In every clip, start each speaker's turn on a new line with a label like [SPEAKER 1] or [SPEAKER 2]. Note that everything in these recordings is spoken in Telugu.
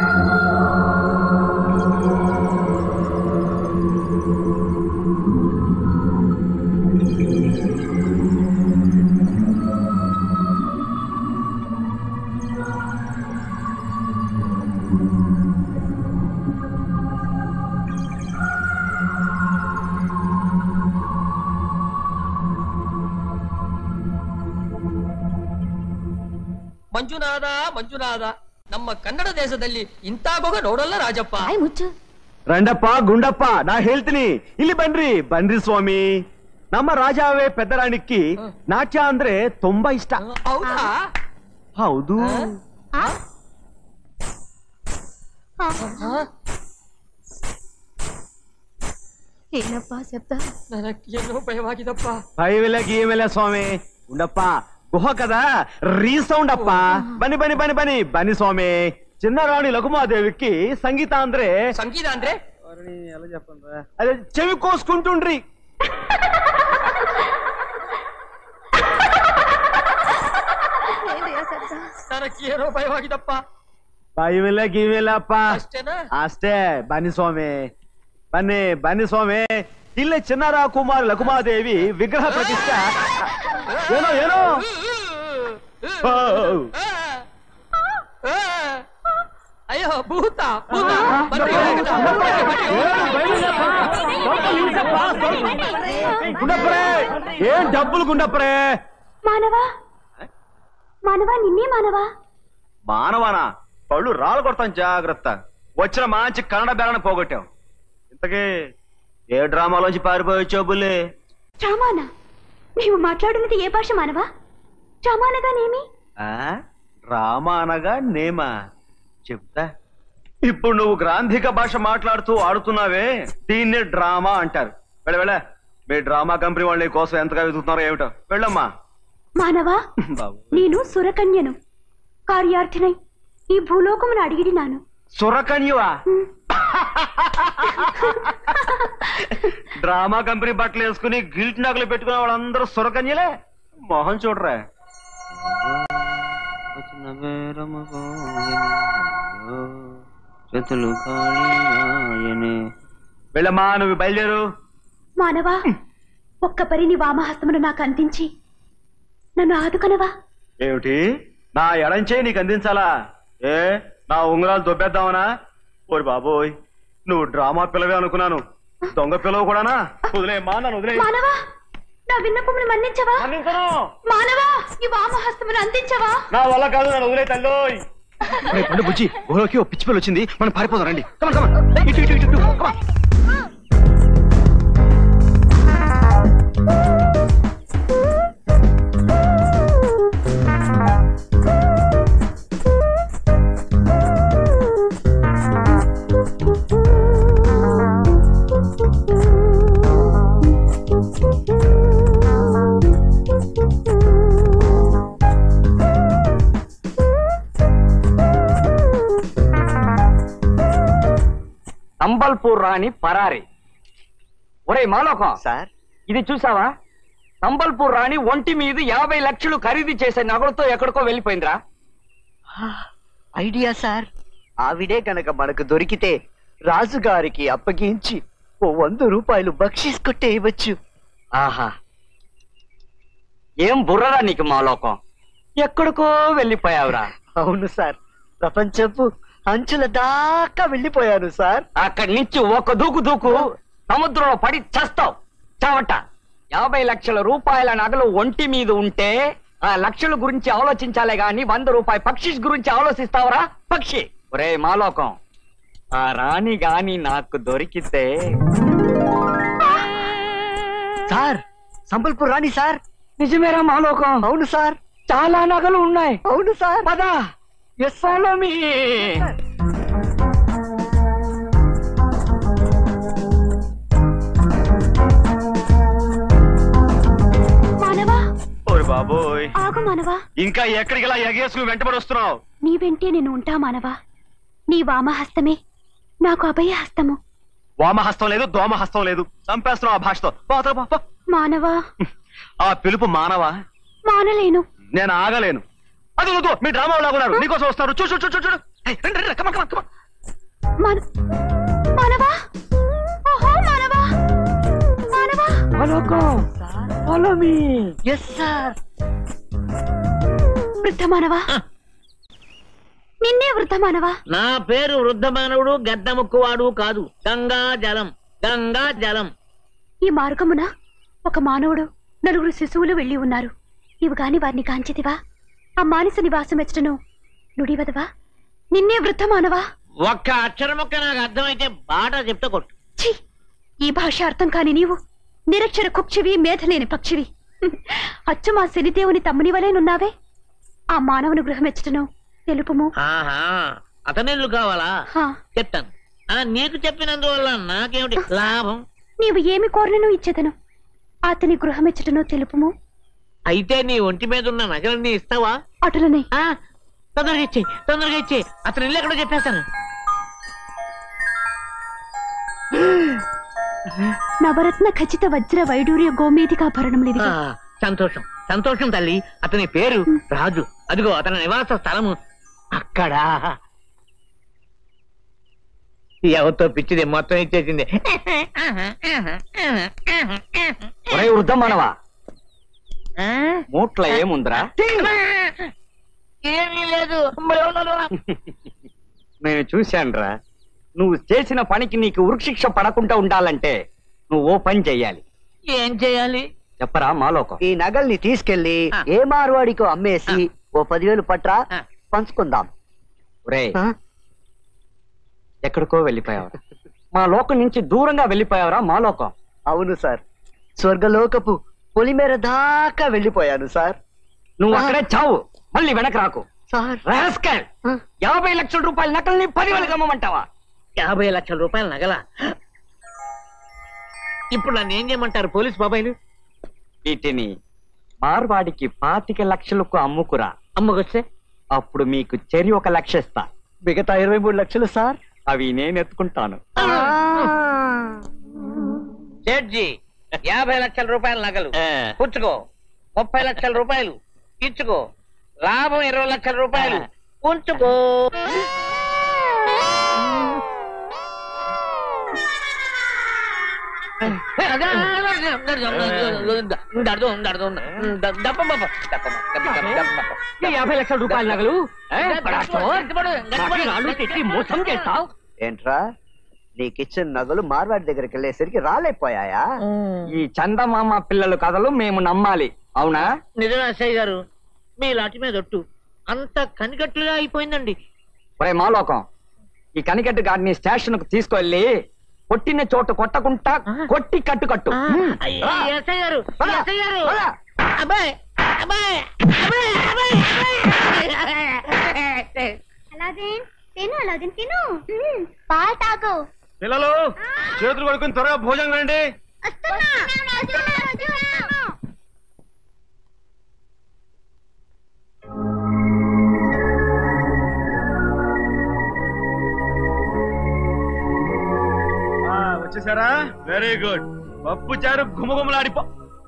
[SPEAKER 1] ಮಂಜುನಾಥ ಮಂಜುನಾಥ ನಮ್ಮ ಕನ್ನಡ ದೇಶದಲ್ಲಿ ಇಂತಾಗೋಗ ನೋಡಲ್ಲ ರಾಜಪ್ಪ
[SPEAKER 2] ಬಾಯ್ ಮುಚ್ಚು
[SPEAKER 3] ರಂಡಪ್ಪ ಗುಂಡಪ್ಪ ನಾ ಹೇಳ್ತೀನಿ ಇಲ್ಲಿ ಬನ್ರಿ ಬನ್ರಿ ಸ್ವಾಮಿ ನಮ್ಮ ರಾಜಾವೇ ಪೆದ್ದರಾಣಿಕ್ಕಿ ನಾಟ್ಯ ಅಂದ್ರೆ ತುಂಬಾ ಇಷ್ಟ
[SPEAKER 1] ಹೌದಾ
[SPEAKER 3] ಹೌದು
[SPEAKER 2] ಆ? ಆ,
[SPEAKER 1] ಆ?
[SPEAKER 2] ಏನಪ್ಪ ಶಬ್ದ
[SPEAKER 1] ನನಗೇನೋ ಭಯವಾಗಿದಪ್ಪ
[SPEAKER 3] ಭಯವಿಲ್ಲ ಗೀವಿಲ್ಲ ಸ್ವಾಮಿ ಗುಂಡಪ್ಪ ಗುಹ కదా ರೀಸೌಂಡ್ ಅಪ್ಪ ಬನ್ನಿ ಬನ್ನಿ ಬನ್ನಿ ಬನ್ನಿ ಬನ್ನಿ ಸ್ವಾమి చిన్నరాణి లఘుమాదేవికి సంగీత ಅಂದ್ರೆ
[SPEAKER 1] ಸಂಗೀತ ಅಂದ್ರೆ
[SPEAKER 3] అదే చెవి కోసుకుంటుండ్రి
[SPEAKER 2] ಏನ್ರಿ ಆ ಶಬ್ದ
[SPEAKER 1] ನನಗೇನೋ ಭಯವಾಗಿದಪ್ಪ
[SPEAKER 3] ಭಯವಿಲ್ಲ ಗೀವಿಲ್ಲ ಅಪ್ಪ
[SPEAKER 1] ಅಷ್ಟೇನಾ
[SPEAKER 3] ಅಷ್ಟೇ ಬನ್ನಿ ಸ್ವಾಮಿ ಬನ್ನಿ ಬನ್ನಿ ಸ್ವಾಮಿ ಇಲ್ಲೇ ಚಿನ್ನರ ಕುಮಾರ್ ಲಘುಮಾದೇವಿ ವಿಗ್ರಹ ಪ್ರತಿಷ್ಠೆ ಏನೋ ಏನೋ ಓ,
[SPEAKER 1] ಅಯ್ಯೋ ಭೂತ ಭೂತ ಬರ್ರಿ, ಹೋಗೋಣ.
[SPEAKER 3] ಏನು ಭಯವಿಲ್ಲಪ್ಪ. ಸ್ವಲ್ಪ ನಿಲ್ಸಪ್ಪ, ಸ್ವಲ್ಪ. ಗುಂಡಪ್ಪರೇ ಏನ್ ಡಬ್ಬುಲ್ ಗುಂಡಪ್ಪರೇ
[SPEAKER 2] మానవ మానవ నిన్నే మానవ
[SPEAKER 3] మానవాన పళ్ళు రాళ్ళు కొడతాను జాగ్రత్త వచ్చిన మంచి కన్నడ బేరణ పోగొట్టావు ఇంతకీ ఏ డ్రామాలోంచి పారిపోయొచ్చావు బుల్లి
[SPEAKER 2] రామానా నీవు మాట్లాడున్నది ఏ భాష మానవ రామానగానేమి
[SPEAKER 3] ఆ? డ్రామా అనగా నేమా చెప్తా ఇప్పుడు నువ్వు గ్రాంధిక భాష మాట్లాడుతూ ఆడుతున్నావే దీన్నే డ్రామా అంటారు వెళ్ళ వెళ్ళ మీ డ్రామా కంపెనీ వాళ్ళు నీ కోసం ఎంతగా వెతుకుతున్నారో ఏమిటో వెళ్ళమ్మా
[SPEAKER 2] మానవ
[SPEAKER 3] బాబు
[SPEAKER 2] నేను సురకన్యను కార్యార్థినై ఈ భూలోకమును అడిగిడినాను
[SPEAKER 3] సురకన్యువా డ్రామా కంపెనీ బట్టలు వేసుకుని గిల్ట్ నగలు పెట్టుకునే వాళ్ళందరూ సురకన్యలే మొహం చూడరా
[SPEAKER 4] చేతులు ఖాళీ
[SPEAKER 3] వెళ్ళమ్మా నువ్వు బయలుదేరు
[SPEAKER 2] మానవ ఒక్క పరిని వామహస్తమును నాకు అందించి నన్ను ఆదుకొనవా
[SPEAKER 3] ఏమిటి నా ఎడంచే నీకు అందించాలా ఏ నా ఉంగరాలు దొబ్బేద్దామనా ఓరి బాబోయ్ నువ్వు డ్రామా పిల్లవే అనుకున్నాను దొంగ పిల్లవు కూడానా వదిలేమ్మా నన్ను వదిలే
[SPEAKER 2] మానవ నా విన్నపమును మన్నించవా
[SPEAKER 3] అందించను
[SPEAKER 2] మానవా ఈ వామహస్తమును అందించవా
[SPEAKER 3] నా వల్ల కాదు నన్ను వదిలే తల్లోయ్ బుజ్జి గుహలోకి ఓ పిచ్చి పిల్ల వచ్చింది మనం పారిపోదాం రండి కమన్ కమన్ ఇటు ఇటు ఇటు ఇటు కమన్
[SPEAKER 4] సంబల్పూర్ రాణి పరారి ఒరే మాలోకం
[SPEAKER 3] సార్
[SPEAKER 4] ఇది చూసావా సంబల్పూర్ రాణి ఒంటి మీద యాభై లక్షలు ఖరీదు చేసే నగలతో ఎక్కడికో వెళ్ళిపోయిందిరా
[SPEAKER 5] ఐడియా సార్ ఆవిడే గనక మనకు దొరికితే రాజుగారికి అప్పగించి ఓ వంద రూపాయలు బక్షీస్ కొట్టేయవచ్చు
[SPEAKER 4] ఆహా ఏం బుర్రరా నీకు మాలోకం ఎక్కడికో వెళ్ళిపోయావురా
[SPEAKER 5] అవును సార్ ప్రపంచపు అంచుల దాకా వెళ్ళిపోయాను సార్
[SPEAKER 4] అక్కడి నుంచి ఒక దూకు దూకు సముద్రంలో పడి చస్తావు చావట యాభై లక్షల రూపాయల నగలు ఒంటి మీద ఉంటే ఆ లక్షల గురించి ఆలోచించాలే గాని వంద రూపాయి పక్షి గురించి ఆలోచిస్తావరా పక్షి ఒరే మాలోకం ఆ రాణి గాని నాకు దొరికితే
[SPEAKER 5] సార్ సంబల్పూర్ రాణి సార్
[SPEAKER 4] నిజమేరా మాలోకం
[SPEAKER 5] అవును సార్
[SPEAKER 4] చాలా నగలు ఉన్నాయి
[SPEAKER 5] అవును సార్
[SPEAKER 4] పద ఎస్ ఫాలో మీ
[SPEAKER 2] మానవా
[SPEAKER 3] ఓరి బాబోయ్
[SPEAKER 2] ఆగు మానవా
[SPEAKER 3] ఇంకా ఎక్కడికి ఇలా ఎగేసుకుని వెంటబడి వస్తున్నావు
[SPEAKER 2] నీ వెంటే నేను ఉంటా మానవా నీ వామహస్తమే నాకు అభయహస్తము
[SPEAKER 3] వామహస్తం లేదు దోమహస్తం లేదు చంపేస్తున్నావు ఆ భాషతో పో, అవతల పో, పో.
[SPEAKER 2] మానవా
[SPEAKER 3] ఆ పిలుపు మానవా
[SPEAKER 2] మానలేను
[SPEAKER 3] నేను ఆగలేను అది వద్దు మీ డ్రామా లాగున్నారు నీకోసం వస్తారు చూ చూ చూ చూ చూడు ఏయ్, రండి, రండి, come on, come on, come on.
[SPEAKER 2] మన మానవా ఓహో మానవా మానవా
[SPEAKER 5] ఎస్ సార్
[SPEAKER 2] వృద్ధ మానవా నిన్నే వృద్ధ మానవా
[SPEAKER 6] నా పేరు వృద్ధ మానవుడు గద్ద ముక్కువాడు కాదు గంగా జలం గంగా జలం
[SPEAKER 2] ఈ మార్గమున ఒక మానవుడు నలుగురు శిశువులు వెళ్ళి ఉన్నారు నీవు గాని వారిని కాంచితివా ఆ మానస నివాసం ఎచ్చటను నుడివదవా నిన్నే వృద్ధ మానవా
[SPEAKER 6] ఒక్క అక్షరం ఒక్క నాకు అర్థమైతే బాట చెప్తే కొట్టు
[SPEAKER 2] ఛీ ఈ భాష అర్థం కాని నీవు నిరక్షర కుక్షివి మేధలేని పక్షివి అచ్చు మా శనిదేవుని తమ్ముని వలేనున్నావే ఆ మానవుని గృహమెచ్చటను తెలుపుము
[SPEAKER 6] ఆహా అతనిల్లు కావాలా
[SPEAKER 2] హా,
[SPEAKER 6] చెప్తాను ఆ నీకు చెప్పినందువల్ల నాకేమిటి లాభం
[SPEAKER 2] నీవు ఏమి కోరినను ఇచ్చేదను అతని గృహమెచ్చటను తెలుపుము
[SPEAKER 6] అయితే నీ ఒంటి మీద ఉన్న నగలన్నీ ఇస్తావా
[SPEAKER 2] అటులనే
[SPEAKER 6] ఆ తొందరగా ఇచ్చే తొందరగా ఇచ్చే అతను ఇల్లు ఎక్కడో చెప్పేస్తాను
[SPEAKER 2] నవరత్న ఖచ్చిత వజ్ర వైడూర్య గోమేధికాభరణములివి
[SPEAKER 6] ఆ, సంతోషం సంతోషం తల్లి అతని పేరు రాజు అదిగో అతని నివాస స్థలము అక్కడ ఎవరితో పిచ్చిది మొత్తం ఇచ్చేసింది
[SPEAKER 4] ఒరే వృద్ధ మానవా మూట్ల ఏముందిరా
[SPEAKER 6] ఏమీ లేదు
[SPEAKER 4] నేను చూశానురా నువ్వు చేసిన పనికి నీకు ఉరిశిక్ష పడకుండా ఉండాలంటే నువ్వు ఓ పని చెయ్యాలి
[SPEAKER 6] ఏం చేయాలి
[SPEAKER 4] చెప్పరా మాలోకం
[SPEAKER 5] ఈ నగల్ని తీసుకెళ్లి
[SPEAKER 6] ఆ.
[SPEAKER 5] ఏ మార్వాడికో అమ్మేసి ఓ పదివేలు పట్రా
[SPEAKER 6] ఆ.
[SPEAKER 5] పంచుకుందాం
[SPEAKER 4] ఒరే
[SPEAKER 5] ఆ?
[SPEAKER 4] ఎక్కడికో వెళ్ళిపోయావు మా లోకం నుంచి దూరంగా వెళ్ళిపోయావురా మా లోకం
[SPEAKER 5] అవును సార్ స్వర్గలోకపు పొలిమేర దాకా వెళ్ళిపోయాను సార్
[SPEAKER 4] నువ్వు అక్కడే చావు మళ్ళీ వెనక రాకు
[SPEAKER 5] సార్
[SPEAKER 4] రాస్కల్
[SPEAKER 5] ఆ.
[SPEAKER 4] యాభై లక్షల రూపాయల నకల్ని పదివేలకు అమ్మమంటావా
[SPEAKER 6] యాభై లక్షల రూపాయలు నగల ఇప్పుడు నన్ను ఏం చేయమంటారు పోలీస్ బాబాయిలు
[SPEAKER 4] వీటిని మార్వాడికి పాతిక లక్షలకు అమ్ముకురా
[SPEAKER 6] అమ్మకొస్తే
[SPEAKER 4] అప్పుడు మీకు చెరి ఒక లక్ష ఇస్తా
[SPEAKER 5] మిగతా ఇరవై మూడు లక్షలు సార్
[SPEAKER 4] అవి నేను ఎత్తుకుంటాను
[SPEAKER 6] జడ్జి యాభై లక్షల రూపాయల నగలు పుచ్చుకో ముప్పై లక్షల రూపాయలు ఇచ్చుకో లాభం ఇరవై లక్షల రూపాయలు ఉంచుకో
[SPEAKER 4] ఈ యాభై లక్షల రూపాయల నగలు ఏ, పడాచో? నాటి రాళ్ళు తెచ్చి మోసం చేస్తావు
[SPEAKER 5] ఏంట్రా నీకిచ్చిన నగలు మార్వాడి దగ్గరికి వెళ్ళేసరికి రాలేపోయాయా
[SPEAKER 4] ఈ చందమామ పిల్లల కథలు మేము నమ్మాలి అవునా
[SPEAKER 6] నిజమే అచ్చయ్య గారు మీ లాటి మీద ఒట్టు అంత కనికట్టుగా అయిపోయిందండి
[SPEAKER 4] ఒరే మాలోకం ఈ కనికట్టు గారిని స్టేషన్ కు తీసుకెళ్లి కొట్టిన చోట కొట్టకుండా కొట్టి కట్టు కట్టు హ్మ్. రా.
[SPEAKER 6] ఎస్ఐ గారు
[SPEAKER 4] పద,
[SPEAKER 6] ఎస్ఐ గారు
[SPEAKER 4] పద.
[SPEAKER 6] అబ్బాయి అబ్బాయి అబ్బాయి అబ్బాయి అబ్బాయి
[SPEAKER 2] అలాదిన్ తిను అలాదిన్ తిను పాలు తాగు
[SPEAKER 3] పిల్లలు చేతులు కడుక్కుని త్వరగా భోజనం రండి ఆ, వచ్చేసారా వెరీ గుడ్ పప్పు చారు గుమగుమలాడిపో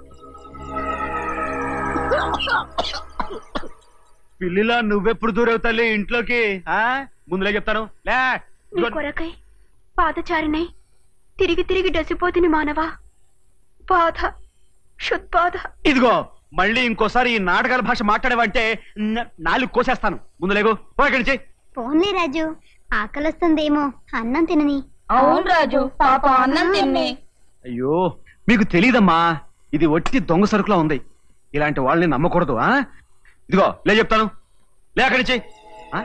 [SPEAKER 3] పిల్లిలా నువ్వెప్పుడు దూరవు తల్లి ఇంట్లోకి ఆ ముందులే చెప్తాను లే
[SPEAKER 2] నీ కొరకై పాదచారినై తిరిగి తిరిగి డసిపోతిని మానవా బాధ క్షుద్బాధ
[SPEAKER 3] ఇదిగో మళ్ళీ ఇంకోసారి ఈ నాటకాల భాష మాట్లాడేవంటే న- నాలుగు కోసేస్తాను ముందు లేగు పో ఇక్కడి నుంచి
[SPEAKER 7] పోన్లే రాజు ఆకలిస్తుందేమో అన్నం తినని
[SPEAKER 2] అవును రాజు పాప అన్నం తిన్నే
[SPEAKER 3] అయ్యో మీకు తెలీదమ్మా ఇది ఒట్టి దొంగ సరుకులా ఉంది ఇలాంటి వాళ్ళని నమ్మకూడదు ఆ ఇదిగో లే చెప్తాను లే అక్కడి నుంచి ఆ?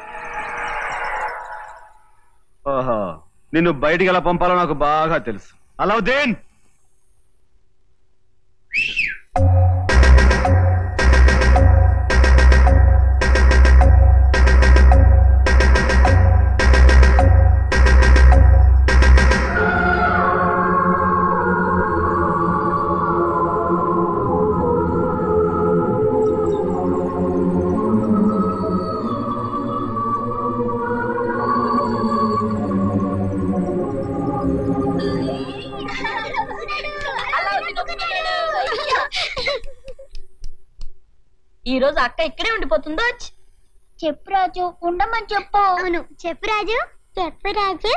[SPEAKER 3] ఓహో నిన్ను బయటికి ఎలా పంపాలో నాకు బాగా తెలుసు అలావుద్దీన్
[SPEAKER 2] ఈ రోజు అక్క ఇక్కడే ఉండిపోతుందో
[SPEAKER 7] చెప్పు రాజు ఉండమని చెప్పు అవును చెప్పు రాజు చెప్పు రాజు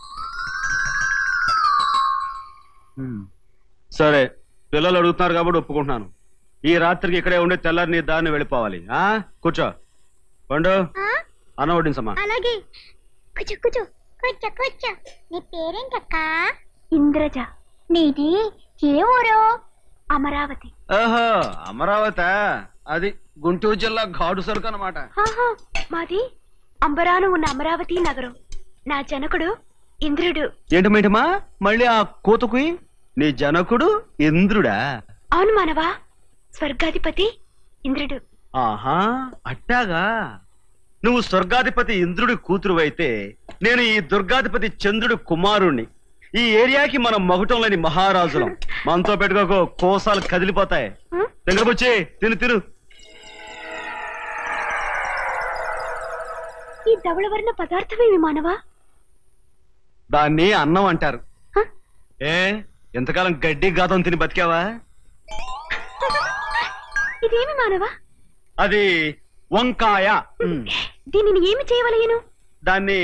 [SPEAKER 3] సరే పిల్లలు అడుగుతున్నారు కాబట్టి ఒప్పుకుంటున్నాను ఈ రాత్రికి ఇక్కడే ఉండి తెల్లారి నీ దారిని వెళ్ళిపోవాలి ఆ కూర్చో పండు
[SPEAKER 7] ఆ?
[SPEAKER 3] అన్న వడ్డించమ్మా
[SPEAKER 7] అలాగే కూర్చో కూర్చో కూర్చో కూర్చో నీ పేరేంటక్క
[SPEAKER 2] ఇంద్రజ
[SPEAKER 7] నీది ఏ ఊరు
[SPEAKER 2] అమరావతి
[SPEAKER 3] ఓహో అమరావతి అది గుంటూరు జిల్లా ఘాటు సరుకు అనమాట
[SPEAKER 2] ఆహా, మాది అంబరాను ఉన్న అమరావతి నగరం నా జనకుడు ఇంద్రుడు
[SPEAKER 3] ఏంటి మేటమా మళ్ళీ ఆ కూతుకుయి నీ జనకుడు ఇంద్రుడా
[SPEAKER 2] అవును మానవా స్వర్గాధిపతి ఇంద్రుడు
[SPEAKER 3] ఆహా అట్టాగా నువ్వు స్వర్గాధిపతి ఇంద్రుడి కూతురు అయితే నేను ఈ దుర్గాధిపతి చంద్రుడి కుమారుణ్ణి ఈ ఏరియాకి మనం మగటం లేని మహారాజులం మనతో పెట్టుకోకో కోసాలు కదిలిపోతాయి
[SPEAKER 2] హ్మ్?
[SPEAKER 3] దగ్గరకొచ్చి తిను తిను
[SPEAKER 2] ఈ ధవళవర్ణ పదార్థమేమి మానవా
[SPEAKER 3] దాన్ని అన్నం అంటారు
[SPEAKER 2] హ?
[SPEAKER 3] ఏ ఎంతకాలం గడ్డి గాతం తిని బతికావా
[SPEAKER 2] ఇదేమి మానవా
[SPEAKER 3] అది వంకాయ ఉమ్.
[SPEAKER 2] దీనిని ఏమి చేయవలయను
[SPEAKER 3] దాన్ని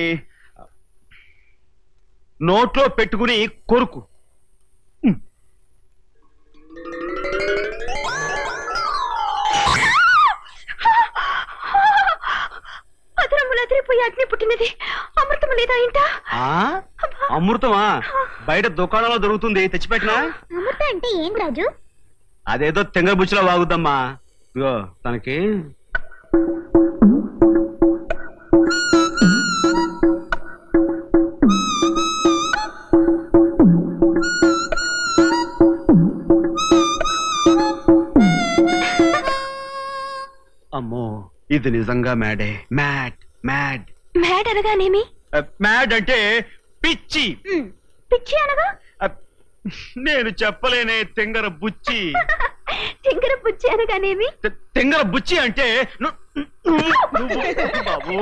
[SPEAKER 3] నోట్లో పెట్టుకుని కొరుకు
[SPEAKER 2] అదరములు అదిరిపోయి అగ్ని పుట్టినది అమృతము లేదా ఇంట
[SPEAKER 3] ఆ అమృతమా బయట దుకాణంలో దొరుకుతుంది తెచ్చిపెట్టినా
[SPEAKER 7] అమృత అంటే ఏం రాజు
[SPEAKER 3] అదేదో తెంగ బుచ్చిలో వాగుద్దమ్మా ఇగో తనకి అమ్మో ఇది నిజంగా మ్యాడే మ్యాడ్ మ్యాడ్
[SPEAKER 2] మ్యాడ్ అనగానేమి
[SPEAKER 3] మ్యాడ్ అంటే పిచ్చి
[SPEAKER 2] ఉమ్, పిచ్చి అనగా
[SPEAKER 3] అ- నేను చెప్పలేనే తెంగర బుచ్చి
[SPEAKER 2] టింకర పుచ్చి అనగానేమి
[SPEAKER 3] తె- తెంగర బుచ్చి అంటే ను- నువ్వు- నువ్వు- బాబు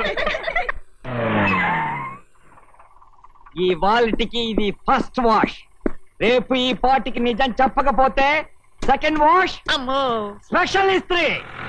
[SPEAKER 4] ఈ వాల్టికి ఇది ఫస్ట్ వాష్ రేపు ఈ పాటికి నిజం చెప్పకపోతే సెకండ్ వాష్
[SPEAKER 6] అమ్మో
[SPEAKER 4] స్పెషల్ ఇస్త్రీ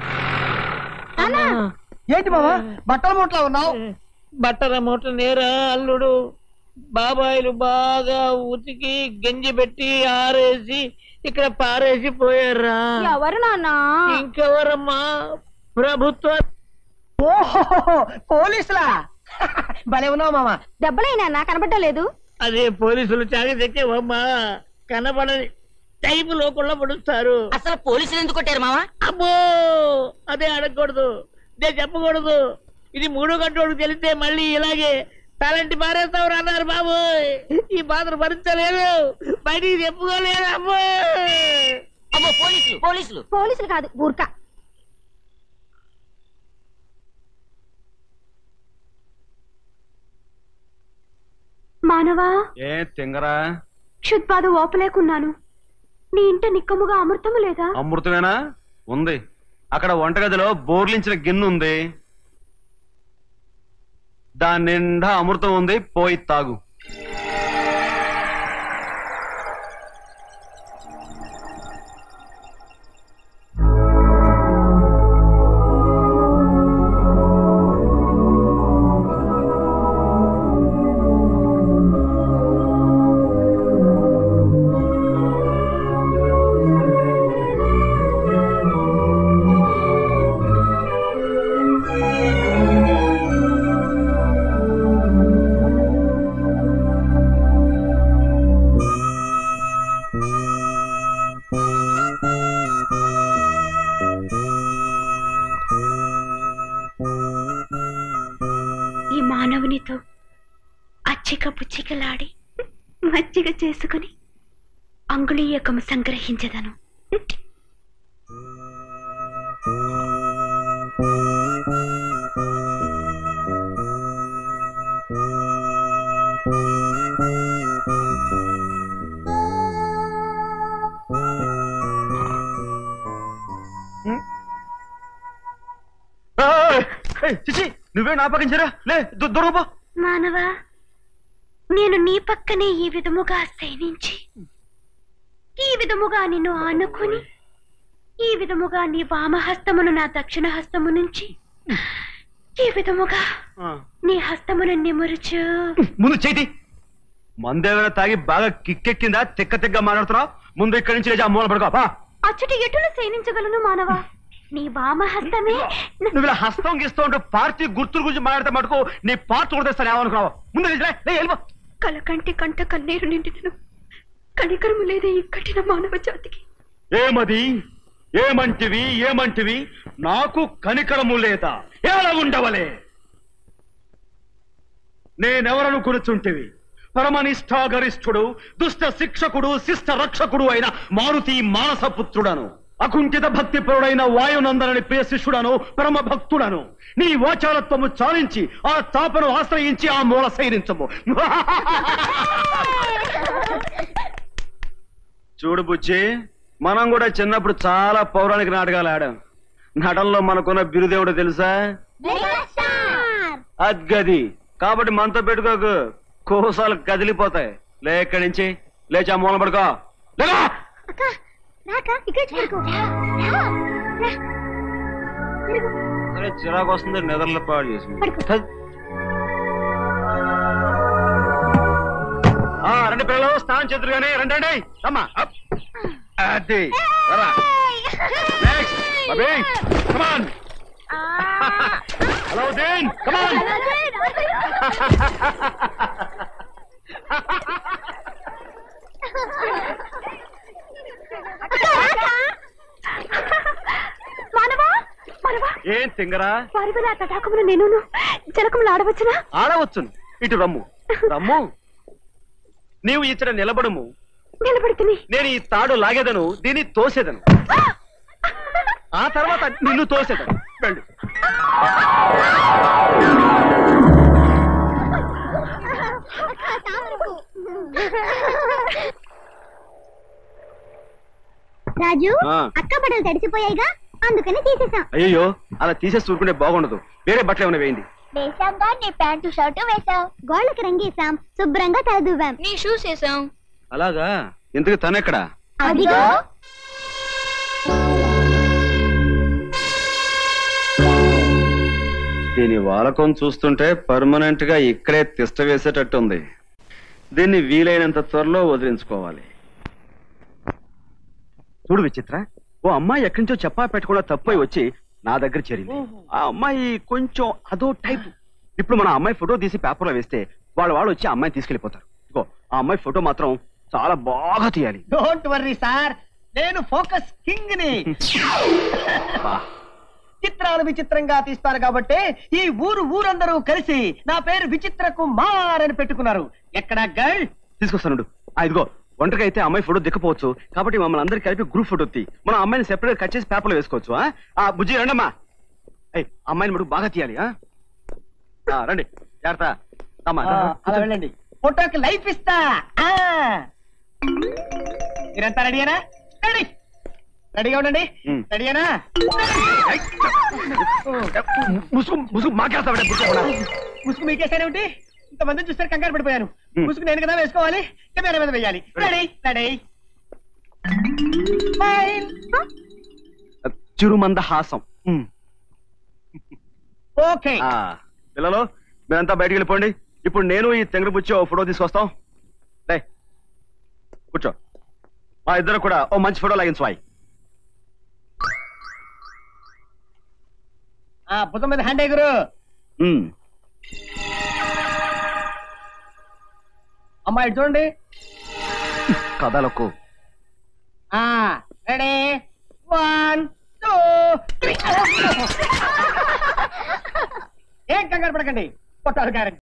[SPEAKER 5] ఏంటి బాబా బట్టల మూట్లో ఉన్నావు
[SPEAKER 6] బట్టల మూట నేరా అల్లుడు బాబాయిలు బాగా ఉతికి గంజి పెట్టి ఆరేసి ఇక్కడ పారేసి పోయారా
[SPEAKER 7] ఎవరు నాన్న
[SPEAKER 6] ఇంకెవరమ్మా ప్రభుత్వ
[SPEAKER 5] ఓహో పోలీసులా భలే ఉన్నావు మామ
[SPEAKER 7] దెబ్బలైనా నా కనబడలేదు
[SPEAKER 6] అదే పోలీసులు చాగి తెచ్చేవమ్మా కనబడని టైపు లోకుండా పడుస్తారు
[SPEAKER 1] అసలు పోలీసులు ఎందుకు కొట్టారు మావా
[SPEAKER 6] అబ్బో అదే అడగకూడదు ఇదే చెప్పకూడదు ఇది మూడో గంటోడు తెలిస్తే మళ్ళీ ఇలాగే తలంటి పారేస్తావు అన్నారు బాబు ఈ బాధను భరించలేదు బయటికి చెప్పుకోలేదు అబ్బో
[SPEAKER 1] అమ్మో పోలీసులు పోలీసులు
[SPEAKER 7] పోలీసులు కాదు బూర్కా
[SPEAKER 2] మానవా
[SPEAKER 3] ఏ తెంగరా
[SPEAKER 2] క్షుద్బాధ ఓపలేకున్నాను నీ ఇంట నిక్కముగా అమృతము లేదా
[SPEAKER 3] అమృతమేనా ఉంది అక్కడ వంటగదిలో బోర్లించిన గిన్నె ఉంది దాని నిండా అమృతం ఉంది పోయి తాగు
[SPEAKER 2] ఈ మానవునితో అచ్చిక పుచ్చికలాడి మజ్జిగ చేసుకుని అంగుళీయకము సంగ్రహించదను
[SPEAKER 3] ఏయ్! ఏయ్, చిచి నువ్వే నా పక్కించరా లే దూ- దూరం పో
[SPEAKER 2] మానవా నేను నీ పక్కనే ఈ విధముగా శయనించి ఈ విధముగా నిన్ను ఆనుకుని ఈ విధముగా నీ వామహస్తమును నా దక్షిణ హస్తము నుంచి ఈ విధముగా
[SPEAKER 3] ఆ.
[SPEAKER 2] నీ హస్తమును నిమురుచు
[SPEAKER 3] ముందు చేతి మందేమైనా తాగి బాగా కిక్కెక్కిందా తిక్క తిక్క మాట్లాడుతున్నావు ముందు ఇక్కడి నుంచి లేచి ఆ మూల పడుకో పా.
[SPEAKER 2] అచ్చటి ఎటులు సేనించగలను మానవా నీ వామ హస్తమే న-
[SPEAKER 3] నువ్వు ఇలా హస్తం గీస్తూ ఉంటూ పార్టీ గుర్తుల గురించి మాట్లాడితే మటుకు నీ పార్టీ కూడా తెస్తాను ఏమనుకున్నావు ముందు లేచి లే, లే, వెళ్ళిపో.
[SPEAKER 2] కలకంటి కంట కన్నీరు నిండినను కనికరము లేదే ఈ కఠిన మానవ జాతికి
[SPEAKER 3] ఏమది ఏమంటివి ఏమంటివి నాకు కనికరము లేదా ఎలా ఉండవలే నేనెవరను కూర్చుంటివి పరమనిష్టాగరిష్ఠుడు దుష్ట శిక్షకుడు శిష్ట రక్షకుడు అయిన మారుతి మానసపుత్రుడను అకుంఠిత భక్తి పరుడైన వాయునందనని ప్రియ శిష్యుడను పరమ భక్తుడను నీ వాచాలత్వము చాలించి ఆ తాపను ఆశ్రయించి ఆ మూల సైరించము చూడు బుజ్జి మనం కూడా చిన్నప్పుడు చాలా పౌరాణిక నాటకాలు ఆడాం నటనలో మనకున్న బిరుదేవుడు తెలుసా అద్గది కాబట్టి మనతో పెట్టుకోకు కోసాలు కదిలిపోతాయి లే ఇక్కడి నుంచి లేచి ఆ మూల పడుకో లేగా!
[SPEAKER 7] అక్క రాక ఇక్కడ పడుకో రా రా రా తిరుగు
[SPEAKER 3] అరే చిరాకు వస్తుంది నిద్రలో పాడు చేసింది ఆ, రండి పిల్లలు స్నానం చేద్దరు కానీ రండి రండి అమ్మా అప్. అది రా. Next. Bobby, come on. Alauddin, come on.
[SPEAKER 2] మానవా మానవా
[SPEAKER 3] ఏం తింగరా
[SPEAKER 2] వారి వల్ల ఆ తటాకమును నేను జలకములు ఆడవచ్చునా
[SPEAKER 3] ఆడవచ్చును ఇటు రమ్ము రమ్ము నీవు ఇచ్చట నిలబడము
[SPEAKER 2] నిలబడుతుంది
[SPEAKER 3] నేను ఈ తాడు లాగేదను దీన్ని తోసేదను ఆ తర్వాత నిన్ను తోసేదను వెళ్ళు
[SPEAKER 7] రాజు
[SPEAKER 3] ఆ.
[SPEAKER 7] అక్క బట్టలు తడిసిపోయాయిగా అందుకని తీసేసాం
[SPEAKER 3] అయ్యో అలా తీసేసి ఊరుకుంటే బాగుండదు వేరే బట్టలు ఏమైనా వేయండి
[SPEAKER 7] వేసాంగా నీ ప్యాంటు షర్టు వేసాం గోళ్ళకి రంగేసాం శుభ్రంగా తలదువ్వాం
[SPEAKER 2] నీ షూస్ వేసాం
[SPEAKER 3] అలాగా ఎందుకు తనెక్కడా
[SPEAKER 7] అదిగో
[SPEAKER 3] దీని వాలకం చూస్తుంటే పర్మనెంట్ గా ఇక్కడే తిష్ట వేసేటట్టుంది దీన్ని వీలైనంత త్వరలో వదిలించుకోవాలి చూడు విచిత్ర ఓ అమ్మాయి ఎక్కడి నుంచో చెప్పా పెట్టకుండా తప్పై వచ్చి నా దగ్గర చేరింది ఆ అమ్మాయి కొంచెం అదో టైప్ ఇప్పుడు మన అమ్మాయి ఫోటో తీసి పేపర్లో వేస్తే వాళ్ళ వాళ్ళు వచ్చి ఆ అమ్మాయిని తీసుకెళ్లిపోతారు ఇగో ఆ అమ్మాయి ఫోటో మాత్రం చాలా బాగా తీయాలి
[SPEAKER 6] డోంట్ వర్రీ సార్ నేను ఫోకస్ కింగ్ ని
[SPEAKER 3] బా.
[SPEAKER 6] చిత్రాలు విచిత్రంగా తీస్తారు కాబట్టి ఈ ఊరు ఊరందరూ కలిసి నా పేరు విచిత్ర కుమార్ అని పెట్టుకున్నారు ఎక్కడ గర్ల్
[SPEAKER 3] తీసుకొస్తానుండు ఆ, ఇదిగో ఒంటరిగా అయితే అమ్మాయి ఫోటో దిక్కపోవచ్చు కాబట్టి మమ్మల్ని అందరికి కలిపి గ్రూప్ ఫోటో తీ మనం అమ్మాయిని సెపరేట్ కట్ చేసి పేపర్లో వేసుకోవచ్చు ఆ? ఆ బుజ్జి రండమ్మా ఏయ్ అమ్మాయిని మటుకు బాగా తీయాలి ఆ? ఆ, రండి జాగ్రత్త అమ్మా,
[SPEAKER 6] ఆ, అలా వెళ్ళండి ఫోటోకి లైఫ్ ఇస్తా ఆ. మీరంతా రెడీనా రెడీ రెడీగా ఉండండి
[SPEAKER 3] ఉమ్.
[SPEAKER 6] రెడీనా
[SPEAKER 3] ముసుగు ముసుగు మాకేస్తాడే
[SPEAKER 6] ముసుగు మీకేసానేమిటి ఇంతమంది చూస్తారు కంగారు పడిపోయాను
[SPEAKER 3] ఉమ్.
[SPEAKER 6] ముసుగు నేను కదా వేసుకోవాలి కెమెరా మీద వేయాలి రెడీ రెడీ స్మైల్
[SPEAKER 3] చిరుమంద హాసం ఉమ్.
[SPEAKER 6] ఓకే
[SPEAKER 3] ఆ, పిల్లలు మీరంతా బయటికి వెళ్ళిపోండి ఇప్పుడు నేను ఈ తెంగడు బుచ్చి ఓ ఫోటో తీసుకొస్తాం లే కూర్చో మా ఇద్దరు కూడా ఓ మంచి ఫోటో లాగించు వాయి
[SPEAKER 6] ఆ భుజం మీద హ్యాండ్ ఎగురు
[SPEAKER 3] ఉమ్.
[SPEAKER 6] అమ్మాయి ఇటు చూడండి
[SPEAKER 3] కథలకు
[SPEAKER 6] ఆ రెడీ వన్ టూ త్రీ ఏం కంగారు పడకండి కొట్టారు గ్యారెంటీ